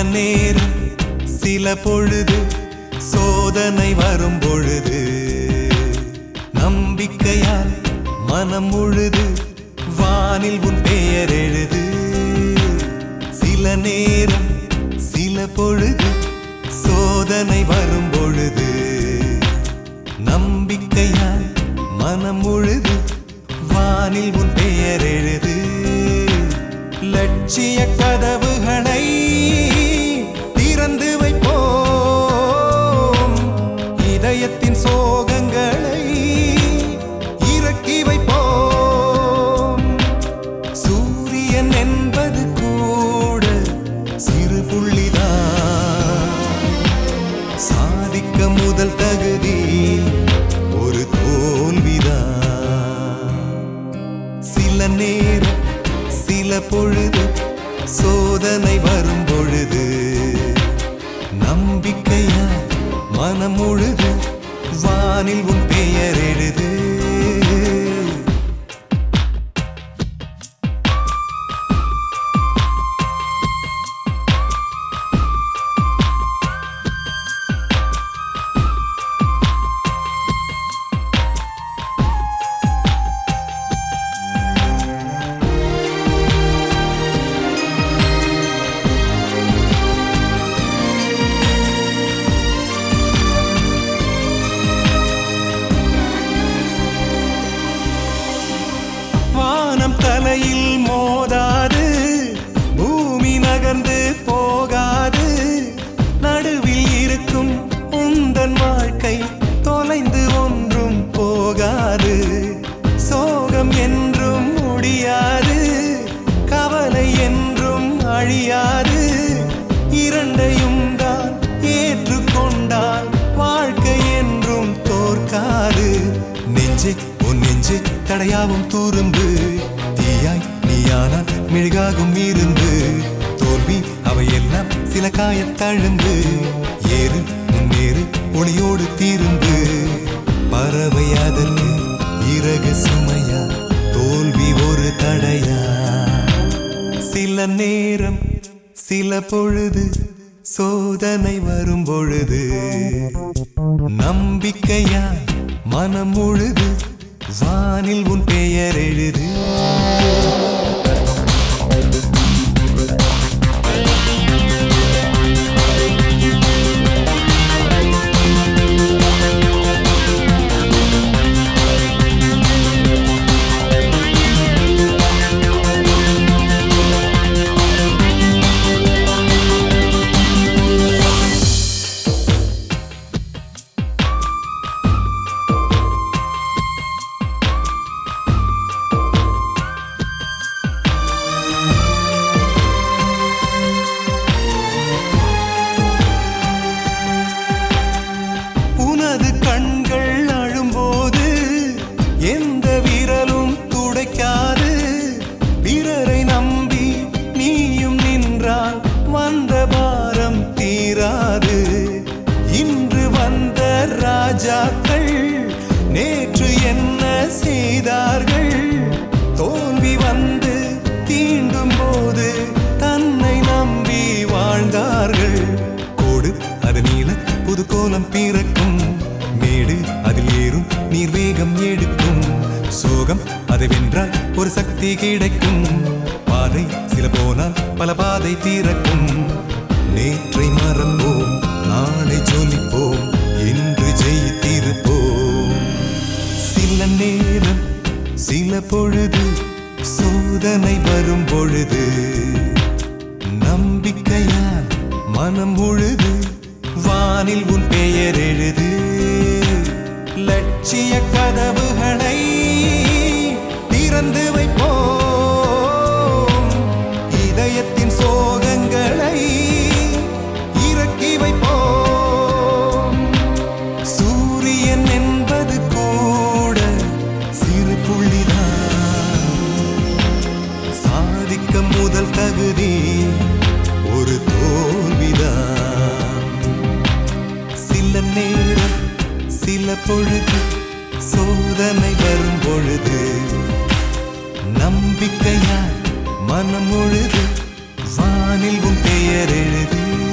நேரம் சில பொழுது சோதனை வரும் பொழுது நம்பிக்கையால் மனம் முழுது வானில் உன் பெயர் எழுது சில நேரம் சில பொழுது சோதனை வரும் பொழுது நம்பிக்கையால் மனம் முழுது வானில் உன் பெயர் எழுது லட்சிய கதவுகளை திறந்து வைப்போம் இதயத்தின் சோகங்களை இறக்கி வைப்போம் சூரியன் என்பது கூட சிறு புள்ளிதான் சாதிக்க முதல் தகுதி ஒரு தோல்விதான் சில நேரம் சில பொழுது சோதனை வரும் பொழுது நம்பிக்கையா மனம் முழுது வானில் உன் பெயர் எழுது வானம் தலையில் மோதாது பூமி நகர்ந்து போகாது நடுவில் இருக்கும் உந்தன் வாழ்க்கை தொலைந்து ஒன்றும் போகாது சோகம் என்றும் முடியாது கவலை என்றும் அழியாது இரண்டையும் தான் ஏற்றுக்கொண்டால் வாழ்க்கை என்றும் தோற்காது நெஞ்சே உன் நெஞ்சே தடையாவும் துரும்பு தீயாய் நீயானால் மெழுகாகும் இரும்பு தோல்வி அவையெல்லாம் சில காயத்தழும்பு ஏறு முன்னேறு ஒளியோடு தீரும்பு பறவை அதற்கு இறகு சுமையா தோல்வி ஒரு தடையா சில நேரம் சில பொழுது சோதனை வரும் பொழுது நம்பிக்கையா மனம் முழுது வானில் உன் பெயர் எழுது உனது கண்கள் அழும்போது எந்த விரலும் துடைக்காது பிறரை நம்பி நீயும் நின்றால் வந்த பாரம் தீராது இன்று வந்த ராஜாக்கள் நேற்று என்ன செய்தார்கள் தோல்வி வந்து தீண்டும் போது தன்னை நம்பி வாழ்ந்தார்கள் கோடு அது நீள புது கோலம் பிறக்கும் மேடு அதில் ஏறும் நீர் வேகம் எடுக்கும் சோகம் அதை வென்றால் ஒரு சக்தி கிடைக்கும் பாதை சில போனால் பல பாதை தீரக்கும் நேற்றை மறப்போம் நாளை ஜொலிப்போம் இன்று ஜெயித்திருப்போம் சில நேரம் சில பொழுது சோதனை வரும் பொழுது நம்பிக்கையால் மனம் முழுது வானில் உன் பெயர் எழுது லட்சிய கதவுகளை திறந்து வைப்போம் இதயத்தின் சோகங்களை இறக்கி வைப்போம் சூரியன் என்பது கூட சிறு புள்ளிதான் சாதிக்க முதல் தகுதி ஒரு தோல்விதான் சில நேரம் சில பொழுது சோதனை வரும் பொழுது நம்பிக்கையால் மனம் முழுது வானில் உன் பெயர் எழுதி